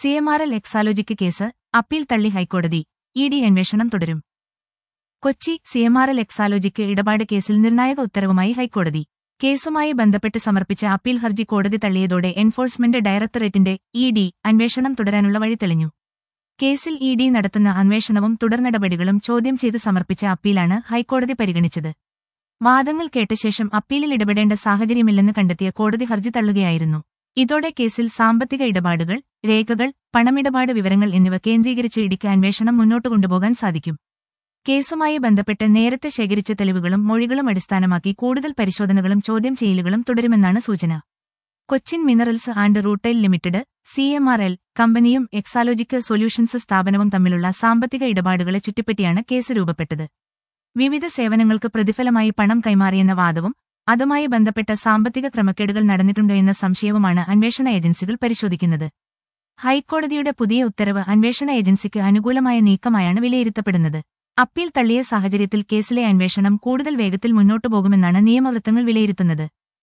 C M R L Exalogic case appeal തള്ളി ഹൈക്കോടതി E D അന്വേഷണം തുടരും Kochi C M R L Exalogic ഇടപാട് കേസിൽ നിർണായക ഉത്തരവുമായി ഹൈക്കോടതി കേസുമായി ബന്ധപ്പെട്ട് സമർപ്പിച്ച അപ്പീൽ ഹർജി കോടതി തള്ളിയതോടെ എൻഫോഴ്സ്മെന്റ് ഡയറക്ടറേറ്റിന്റെ ഇ ഡി അന്വേഷണം തുടരാനുള്ള വഴി തെളിഞ്ഞു കേസിൽ ഇ ഡി നടത്തുന്ന അന്വേഷണവും തുടർനടപടികളും ചോദ്യം ചെയ്ത് സമർപ്പിച്ച അപ്പീലാണ് ഹൈക്കോടതി പരിഗണിച്ചത് വാദങ്ങൾ കേട്ട ശേഷം അപ്പീലിൽ ഇടപെടേണ്ട സാഹചര്യമില്ലെന്ന് കണ്ടെത്തിയ കോടതി ഹർജി തള്ളുകയായിരുന്നു ഇതോടെ കേസിൽ സാമ്പത്തിക ഇടപാടുകൾ രേഖകൾ പണമിടപാട് വിവരങ്ങൾ എന്നിവ കേന്ദ്രീകരിച്ച് ഇടിക്ക് അന്വേഷണം മുന്നോട്ട് കൊണ്ടുപോകാൻ സാധിക്കും കേസുമായി ബന്ധപ്പെട്ട് നേരത്തെ ശേഖരിച്ച തെളിവുകളും മൊഴികളും അടിസ്ഥാനമാക്കി കൂടുതൽ പരിശോധനകളും ചോദ്യം ചെയ്യലുകളും തുടരുമെന്നാണ് സൂചന Cochin minerals and rutile limited C M R L കമ്പനിയും എക്സാലോജിക്ക് സൊല്യൂഷൻസ് സ്ഥാപനവും തമ്മിലുള്ള സാമ്പത്തിക ഇടപാടുകളെ ചുറ്റിപ്പറ്റിയാണ് കേസ് രൂപപ്പെട്ടത് വിവിധ സേവനങ്ങൾക്ക് പ്രതിഫലമായി പണം കൈമാറിയെന്ന വാദവും അതുമായി ബന്ധപ്പെട്ട സാമ്പത്തിക ക്രമക്കേടുകൾ നടന്നിട്ടുണ്ടോ എന്ന സംശയവുമാണ് അന്വേഷണ ഏജൻസികൾ പരിശോധിക്കുന്നത് ഹൈക്കോടതിയുടെ പുതിയ ഉത്തരവ് അന്വേഷണ ഏജൻസിക്ക് അനുകൂലമായ നീക്കമായാണ് വിലയിരുത്തപ്പെടുന്നത് അപ്പീൽ തള്ളിയ സാഹചര്യത്തിൽ കേസിലെ അന്വേഷണം കൂടുതൽ വേഗത്തിൽ മുന്നോട്ടു പോകുമെന്നാണ് നിയമവൃത്തങ്ങൾ വിലയിരുത്തുന്നത്